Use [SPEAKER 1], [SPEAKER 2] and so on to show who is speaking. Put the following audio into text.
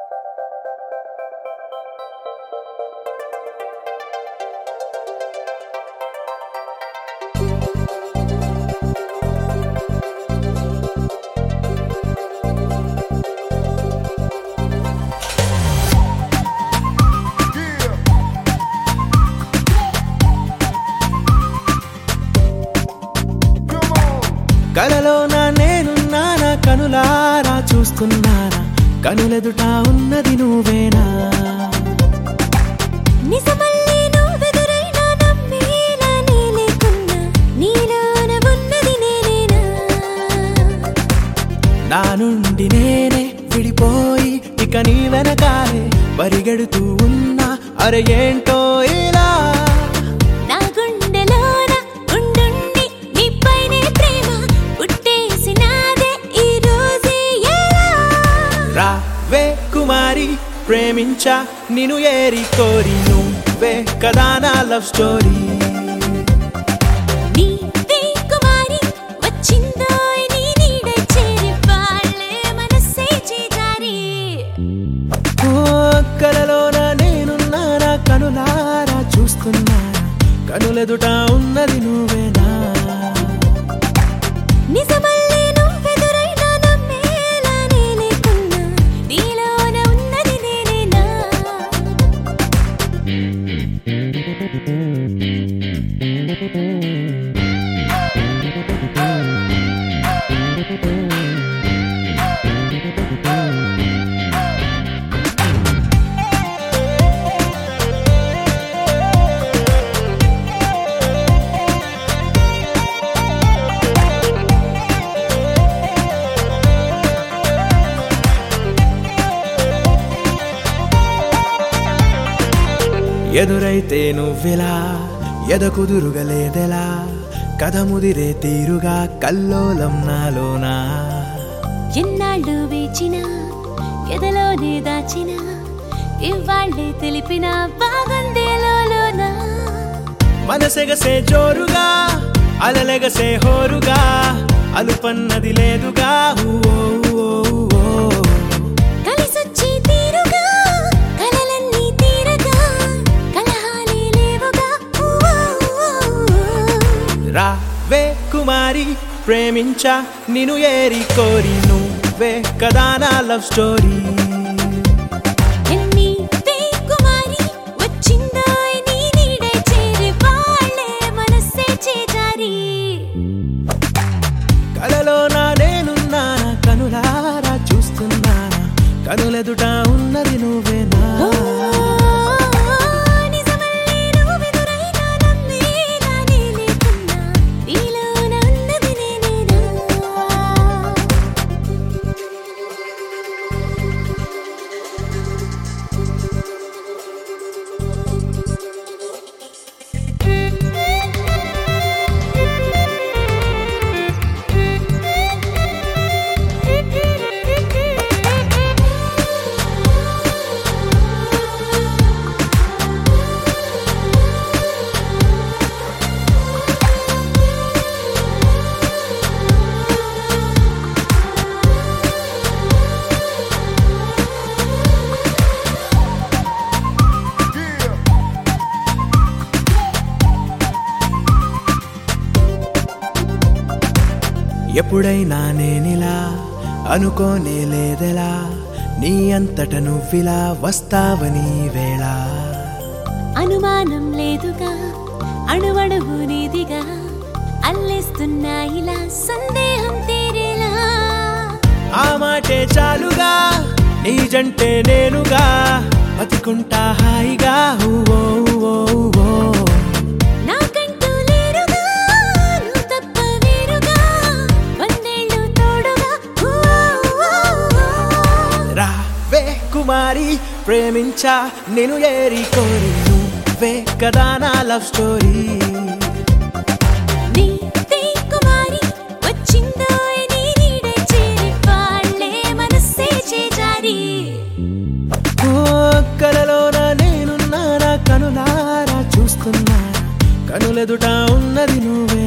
[SPEAKER 1] కలలోన నేనున్నానా కనులారా చూస్తున్నానా కనులెదుట ఉన్నది నువ్వేనా
[SPEAKER 2] నిజమల్లే నువ్వెదురైనా నమ్మేలా నీ లేకున్నా నీలోన ఉన్నది నేనేనా
[SPEAKER 1] నా నుండి నేనే విడిపోయి ఇక నీ వెనకాలే పరిగెడుతూ ఉన్నా అరే ఏంటో ఇలా
[SPEAKER 2] నా గుండెలోన ఉండుండి నీపైనే ప్రేమ పుట్టేసినాదే ఈ రోజే ఎలా
[SPEAKER 1] రావే కుమారి ప్రేమించా నిన్ను ఏరి కోరి నువ్వే కదా నా లవ్ స్టోరీ
[SPEAKER 2] నీవే కుమారి వచ్చిందో నీ నీడ చేరి వాళ్ళే మనసే చేజారి
[SPEAKER 1] ఓ కలలోన నేనున్నానా కనులారా చూస్తున్నానా కనులెదుట ఉన్నది నువ్వేనా
[SPEAKER 2] నిజమల్లే నువ్వెదురైనా నమ్మేలా నీ లేకున్నా నీలోన ఉన్నది నేనేనా
[SPEAKER 1] ఎదురైతే నువ్వెలా ఎద కుదురుగలేదెలా కథ ముదిరే తీరుగా కల్లోలం నాలోనా
[SPEAKER 2] ఎన్నాళ్ళు వేచిన ఎదలోనే దాచిన ఇవాళ్ళే తెలిపిన బాగుందేలోన
[SPEAKER 1] మనసెగసే జోరుగా అలలెగసే హోరుగా అలుపన్నది లేదుగా ఊ ఓ ఊ ఓ ఊ.
[SPEAKER 2] కలిసొచ్చి తీరుగా కలలన్నీ తీరగా కలహాలే లేవుగా ఊ ఊ ఊ.
[SPEAKER 1] రావే కుమారి ప్రేమించా నిన్ను ఏరి కోరి నువ్వే కదా నా లవ్ స్టోరీ
[SPEAKER 2] ఎన్ని కుమారి వచ్చిందో నీ నీడే చేరి వాళ్ళే మనసే చేజారి
[SPEAKER 1] కలలోన నేనున్నానా కనులారా చూస్తున్నానా కనులెదుట ఉన్నది నువ్వేనా
[SPEAKER 2] ఓ, నిజమల్లే నువ్వెదురైనా నమ్మేలా నీ లేకున్నా నీలోన ఉన్నది నేనేనా
[SPEAKER 1] ఎప్పుడైనా నేనిలా అనుకోనే లేదెలా నీ అంతట నువ్విలా వస్తావని వేళ
[SPEAKER 2] అనుమానం లేదుగా అణువణువు నీదిగా అల్లేస్తున్నా ఇలా సందేహం తీరేలా
[SPEAKER 1] ఆ మాటే చాలుగా నీ జంటే నేనుగా బతికుంటా హాయిగా ఊ ఓ ఊ ఓ ఊ ఓ.
[SPEAKER 2] నాకంటూ లేరుగా నువ్వు తప్ప వేరుగా వందేళ్ళు తోడుగా ఊ, ఊ, ఊ.
[SPEAKER 1] రావే కుమారి ప్రేమించా నేను ఏరి కోరి నువ్వే కదా నా లవ్ స్టోరీ
[SPEAKER 2] నీతి కుమారి వచ్చిందో నీ నీడే చేరి వాళ్ళే మనసే చేజారి
[SPEAKER 1] ఓ కలలోన నేనున్నానా కనులారా చూస్తున్నా కనులెదుట ఉన్నది నువ్వే